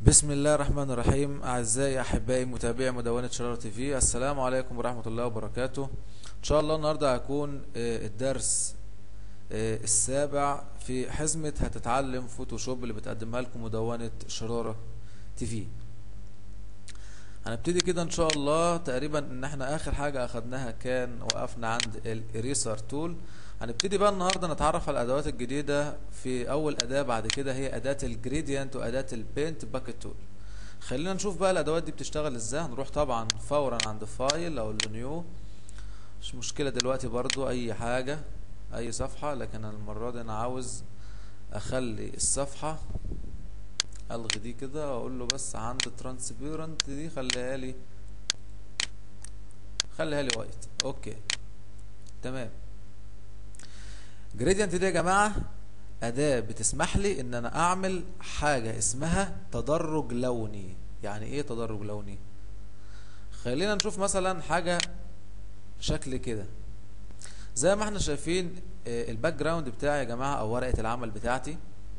بسم الله الرحمن الرحيم أعزائي أحبائي متابعي مدونة شرارة تي في السلام عليكم ورحمة الله وبركاته إن شاء الله النهاردة هيكون آه، الدرس آه، السابع في حزمة هتتعلم فوتوشوب اللي بتقدمها لكم مدونة شرارة تي في هنبتدي كده ان شاء الله تقريبا ان احنا اخر حاجة اخدناها كان وقفنا عند الاريسر تول هنبتدي بقى النهاردة نتعرف على الادوات الجديدة في اول اداة بعد كده هي اداة الجريدينت واداة البينت باكت تول خلينا نشوف بقى الادوات دي بتشتغل ازاي هنروح طبعا فورا عند فايل او نيو مش مشكلة دلوقتي برضو اي حاجة اي صفحة لكن المرة دي انا عاوز اخلي الصفحة الغي دي كده واقول له بس عند ترانسبيرنت دي خليها لي خليها لي وايت اوكي تمام جريدينت دي يا جماعه اداه بتسمح لي ان انا اعمل حاجه اسمها تدرج لوني يعني ايه تدرج لوني خلينا نشوف مثلا حاجه شكل كده زي ما احنا شايفين آه، الباك جراوند بتاعي يا جماعه او ورقه العمل بتاعتي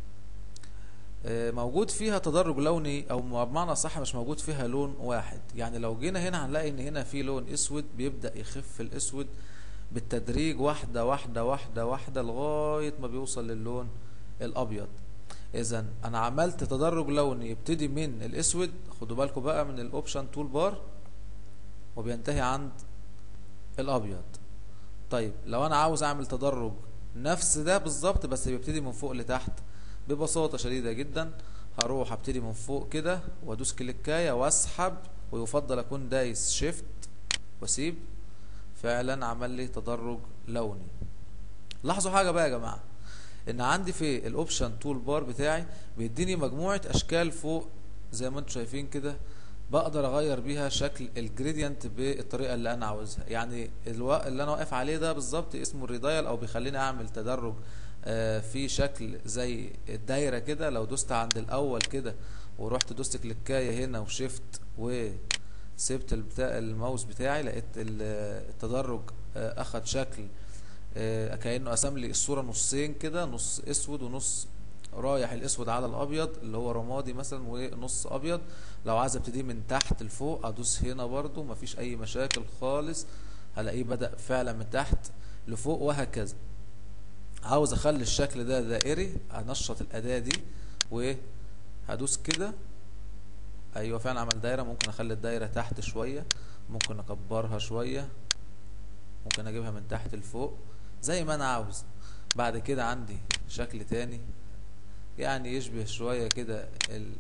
آه، موجود فيها تدرج لوني او بمعنى صح مش موجود فيها لون واحد يعني لو جينا هنا هنلاقي ان هنا في لون اسود بيبدأ يخف الاسود بالتدريج واحدة واحدة واحدة واحدة لغاية ما بيوصل للون الابيض اذا انا عملت تدرج لوني يبتدي من الاسود خدوا بالكم بقى من الاوبشن تول بار وبينتهي عند الابيض طيب لو انا عاوز اعمل تدرج نفس ده بالظبط بس بيبتدي من فوق لتحت ببساطة شديدة جدا هروح ابتدي من فوق كده وادوس كليكاية واسحب ويفضل اكون دايس شيفت واسيب فعلا عمل لي تدرج لوني لاحظوا حاجة بقى يا جماعة ان عندي في الاوبشن تول بار بتاعي بيديني مجموعة اشكال فوق زي ما انتم شايفين كده بقدر اغير بيها شكل الجريدينت بالطريقه اللي انا عاوزها يعني الو... اللي انا واقف عليه ده بالظبط اسمه الريدايل او بيخليني اعمل تدرج آه، في شكل زي الدايره كده لو دوست عند الاول كده ورحت دوست كليكايه هنا وشيفت وسبت البتاع الماوس بتاعي لقيت ال- التدرج آه، اخد شكل آه، كانه قسم لي الصوره نصين كده نص اسود ونص رايح الاسود على الابيض اللي هو رمادي مثلا ونص ابيض لو عايز ابتدي من تحت لفوق ادوس هنا برضو مفيش اي مشاكل خالص هلاقيه بدأ فعلا من تحت لفوق وهكذا عاوز اخلي الشكل ده دائري هنشط الاداة دي وهدوس كده ايوه فعلا عمل دايرة ممكن اخلي الدايرة تحت شوية ممكن اكبرها شوية ممكن اجيبها من تحت لفوق زي ما انا عاوز بعد كده عندي شكل تاني يعني يشبه شوية كده ال...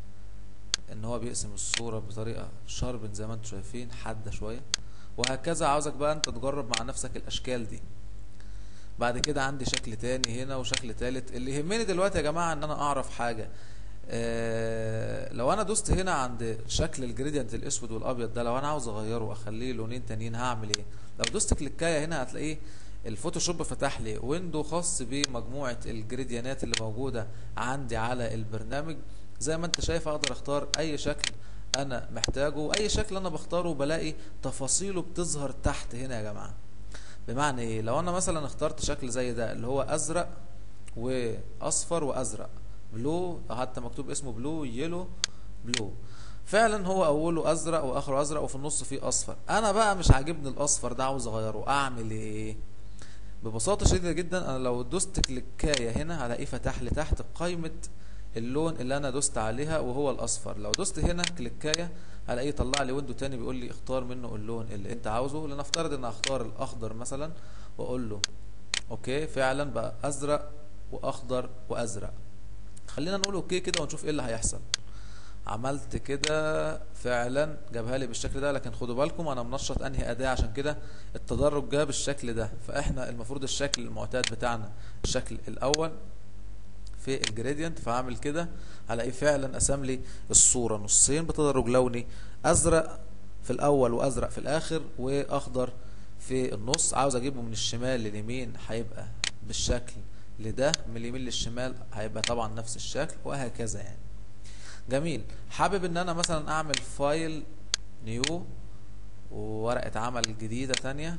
ان هو بيقسم الصورة بطريقة شاربن زي ما انتم شايفين حادة شوية وهكذا عاوزك بقى انت تجرب مع نفسك الاشكال دي بعد كده عندي شكل تاني هنا وشكل تالت اللي يهمني دلوقتي يا جماعة ان انا اعرف حاجة آه لو انا دوست هنا عند شكل الجريدينت الاسود والابيض ده لو انا عاوز اغيره واخليه لونين تانيين هعمل ايه لو دوست كليكايه هنا هتلاقيه الفوتوشوب فتح لي ويندو خاص بمجموعة الجريديانات اللي موجودة عندي على البرنامج زي ما انت شايف اقدر اختار اي شكل انا محتاجه واي شكل انا بختاره بلاقي تفاصيله بتظهر تحت هنا يا جماعة بمعنى ايه لو انا مثلا اخترت شكل زي ده اللي هو ازرق واصفر وازرق بلو حتى مكتوب اسمه بلو يلو بلو فعلا هو اوله ازرق واخره ازرق وفي النص فيه اصفر انا بقى مش عاجبني الاصفر ده عاوز اغيره اعمل ايه ببساطة شديدة جدا انا لو دوست كليكاية هنا هلاقيه فتح لي تحت قائمة اللون اللي انا دوست عليها وهو الاصفر لو دوست هنا كليكاية هلاقيه طلع لي ويندو تاني بيقول لي اختار منه اللون اللي انت عاوزه لنفترض ان اختار الاخضر مثلا واقول له اوكي فعلا بقى ازرق واخضر وازرق خلينا نقول اوكي كده ونشوف ايه اللي هيحصل عملت كده فعلا جابها لي بالشكل ده لكن خدوا بالكم انا منشط انهي اداة عشان كده التدرج جاب بالشكل ده فاحنا المفروض الشكل المعتاد بتاعنا الشكل الاول في الجريدينت فاعمل كده هلاقيه فعلا قسم لي الصورة نصين بتدرج لوني ازرق في الاول وازرق في الاخر واخضر في النص عاوز اجيبه من الشمال لليمين هيبقى بالشكل لده من اليمين للشمال هيبقى طبعا نفس الشكل وهكذا يعني جميل حابب ان انا مثلا اعمل فايل نيو وورقة عمل جديدة تانية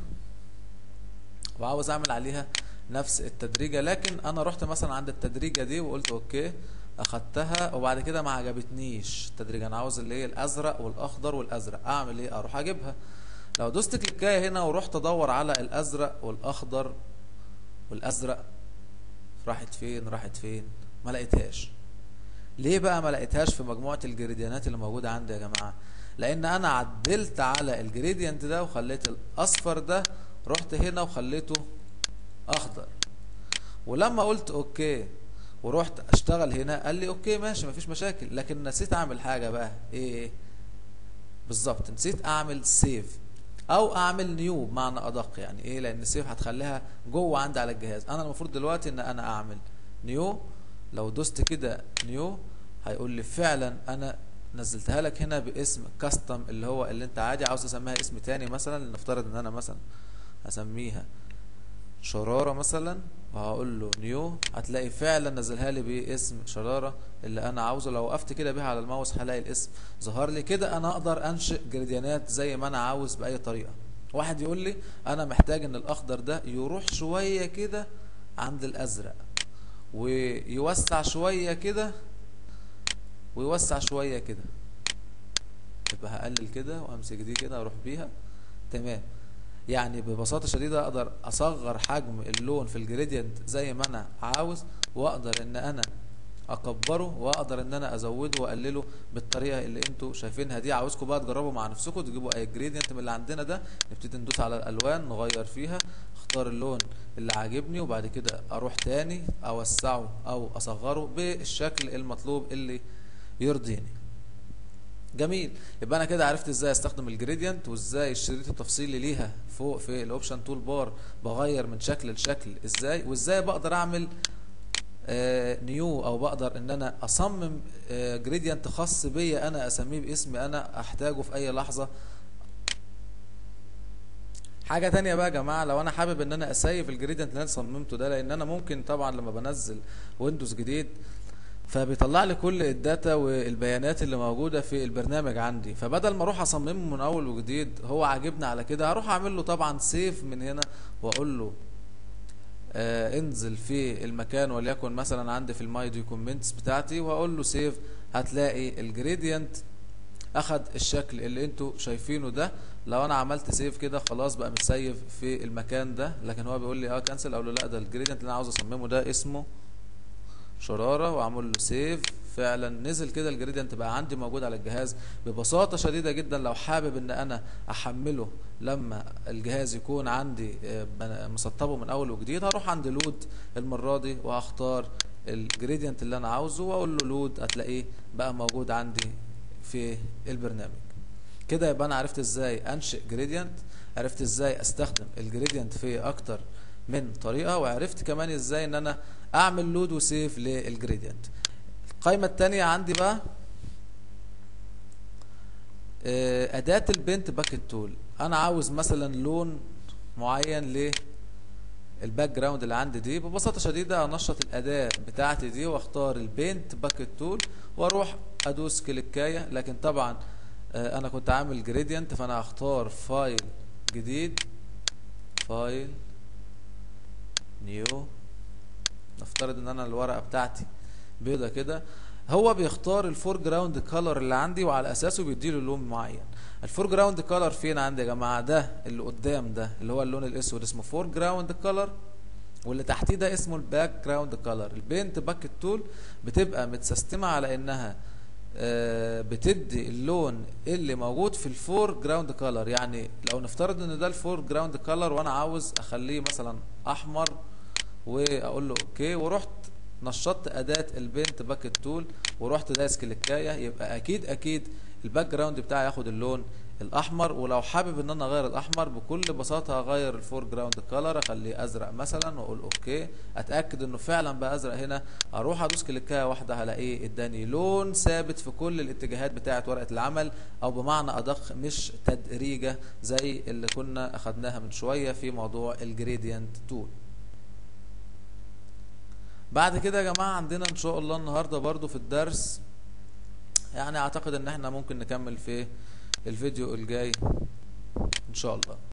وعاوز اعمل عليها نفس التدريجة لكن انا رحت مثلا عند التدريجة دي وقلت اوكي اخدتها وبعد كده ما عجبتنيش التدريج انا عاوز اللي هي الازرق والاخضر والازرق اعمل ايه اروح اجيبها لو دوست كليكايه هنا ورحت ادور على الازرق والاخضر والازرق راحت فين راحت فين ما لقيتهاش ليه بقى ما لقيتهاش في مجموعه الجريديانات اللي موجوده عندي يا جماعه لان انا عدلت على الجريديانت ده وخليت الاصفر ده رحت هنا وخليته اخضر ولما قلت اوكي ورحت اشتغل هنا قال لي اوكي ماشي مفيش مشاكل لكن نسيت اعمل حاجه بقى ايه بالظبط نسيت اعمل سيف او اعمل نيو بمعنى ادق يعني ايه لان السيف هتخليها جوه عندي على الجهاز انا المفروض دلوقتي ان انا اعمل نيو لو دوست كده نيو هيقول لي فعلا انا نزلتها لك هنا باسم كاستم اللي هو اللي انت عادي عاوز تسميها اسم تاني مثلا لنفترض ان انا مثلا هسميها شرارة مثلا وهقول له نيو هتلاقي فعلا نزلها لي باسم شرارة اللي انا عاوزه لو وقفت كده بيها على الماوس هلاقي الاسم ظهر لي كده انا اقدر انشئ جريديانات زي ما انا عاوز باي طريقة واحد يقول لي انا محتاج ان الاخضر ده يروح شوية كده عند الازرق ويوسع شوية كده ويوسع شوية كده يبقى هقلل كده وامسك دي كده اروح بيها تمام يعني ببساطة شديدة اقدر اصغر حجم اللون في الجريدينت زي ما انا عاوز واقدر ان انا اكبره واقدر ان انا ازوده واقلله بالطريقه اللي انتوا شايفينها دي عاوزكم بقى تجربوا مع نفسكم تجيبوا اي جريدينت من اللي عندنا ده نبتدي ندوس على الالوان نغير فيها اختار اللون اللي عاجبني وبعد كده اروح تاني اوسعه او اصغره بالشكل المطلوب اللي يرضيني جميل يبقى انا كده عرفت ازاي استخدم الجريدينت وازاي الشريط التفصيلي ليها فوق في الاوبشن تول بار بغير من شكل لشكل ازاي وازاي بقدر اعمل آه نيو او بقدر ان انا اصمم آه جريدينت خاص بيا انا اسميه باسمي انا احتاجه في اي لحظه حاجه تانية بقى يا جماعه لو انا حابب ان انا اسيف الجريدينت اللي انا صممته ده لان انا ممكن طبعا لما بنزل ويندوز جديد فبيطلع لي كل الداتا والبيانات اللي موجوده في البرنامج عندي فبدل ما اروح اصممه من اول وجديد هو عاجبني على كده هروح اعمل له طبعا سيف من هنا واقول له آه انزل في المكان وليكن مثلا عندي في الماي دوكيومنتس بتاعتي وهقول له سيف هتلاقي الجريدينت اخد الشكل اللي انتوا شايفينه ده لو انا عملت سيف كده خلاص بقى متسيف في المكان ده لكن هو بيقول لي اه كنسل اقول له لا ده الجريدينت اللي انا عاوز اصممه ده اسمه شرارة واعمل له سيف فعلا نزل كده الجريدينت بقى عندي موجود على الجهاز ببساطة شديدة جدا لو حابب ان انا احمله لما الجهاز يكون عندي مسطبه من اول وجديد هروح عند لود المرة دي وهختار الجريدينت اللي انا عاوزه واقول له لود هتلاقيه بقى موجود عندي في البرنامج كده يبقى انا عرفت ازاي انشئ جريدينت عرفت ازاي استخدم الجريدينت في اكتر من طريقة وعرفت كمان ازاي ان انا اعمل لود وسيف للجريدينت القائمة التانية عندي بقى اداة البنت باكت تول انا عاوز مثلا لون معين ل الباك جراوند اللي عندي دي ببساطة شديدة انشط الاداة بتاعتي دي واختار البينت باكت تول واروح ادوس كليكاية لكن طبعا انا كنت عامل جريدينت فانا هختار فايل جديد فايل نيو نفترض ان انا الورقه بتاعتي بيضه كده هو بيختار الفور جراوند كولر اللي عندي وعلى اساسه بيديله لون معين الفور جراوند كولر فين عندي يا جماعه ده اللي قدام ده اللي هو اللون الاسود اسمه فور جراوند كولر واللي تحتيه ده اسمه الباك جراوند كولر البينت باكت تول بتبقى متسيستمه على انها بتدي اللون اللي موجود في الفور جراوند كولر يعني لو نفترض ان ده الفور جراوند كولر وانا عاوز اخليه مثلا احمر واقول له اوكي ورحت نشطت اداه البنت باكت تول ورحت دايس كليكايه يبقى اكيد اكيد الباك جراوند بتاعي ياخد اللون الاحمر ولو حابب ان انا اغير الاحمر بكل بساطه هغير الفور جراوند كلر اخليه ازرق مثلا واقول اوكي اتاكد انه فعلا بقى ازرق هنا اروح ادوس كليكايه واحده هلاقيه اداني لون ثابت في كل الاتجاهات بتاعه ورقه العمل او بمعنى ادق مش تدريجه زي اللي كنا اخدناها من شويه في موضوع الجريدينت تول بعد كده يا جماعه عندنا ان شاء الله النهارده برضو في الدرس يعني اعتقد ان احنا ممكن نكمل في الفيديو الجاي ان شاء الله